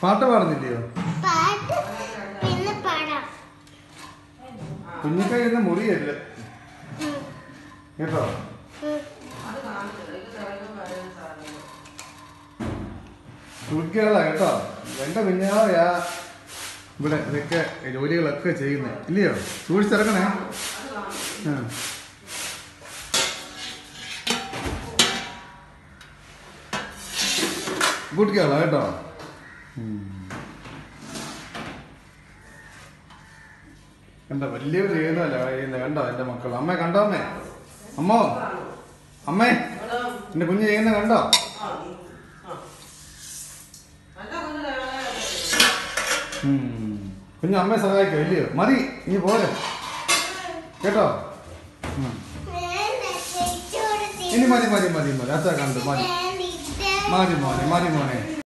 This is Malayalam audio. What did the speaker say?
പാട്ട് പാടുന്നില്ലയോ പാട്ട് പിന്നെ പാടാം കുഞ്ഞിക്കൈ ഇന്ന് മുറിയല്ല ഉം, കേട്ടോ ഉം. കുളിക്കാളാ കേട്ടോ എന്റെ കുഞ്ഞാളയാ ഇവിടെ ഇതൊക്കെ ജോലികളൊക്കെ ചെയ്യുന്നത് ഇല്ലയോ സൂക്ഷിച്ചിറങ്ങണേ ആ. കുട്ടിക്കാളാ കേട്ടോ ഉം. കണ്ടോ വലിയവർ ചെയ്യുന്നതല്ല ചെയ്യുന്നത് കണ്ടോ എന്റെ മക്കൾ അമ്മ കണ്ടോ അമ്മേ അമ്മോ അമ്മേ എന്റെ കുഞ്ഞ് ചെയ്യുന്ന കണ്ടോ ഉം. കുഞ്ഞ് അമ്മയെ സഹായിക്കോ ഇല്ലയോ മതി നീ പോലെ കേട്ടോ ഉം. ഞാൻ നെയ്ച്ചോറ് ഇനി മതി മതി മതി മതി അത്ര കണ്ടു മതി തിന്നാൻ മതി മോനെ മതി മോനെ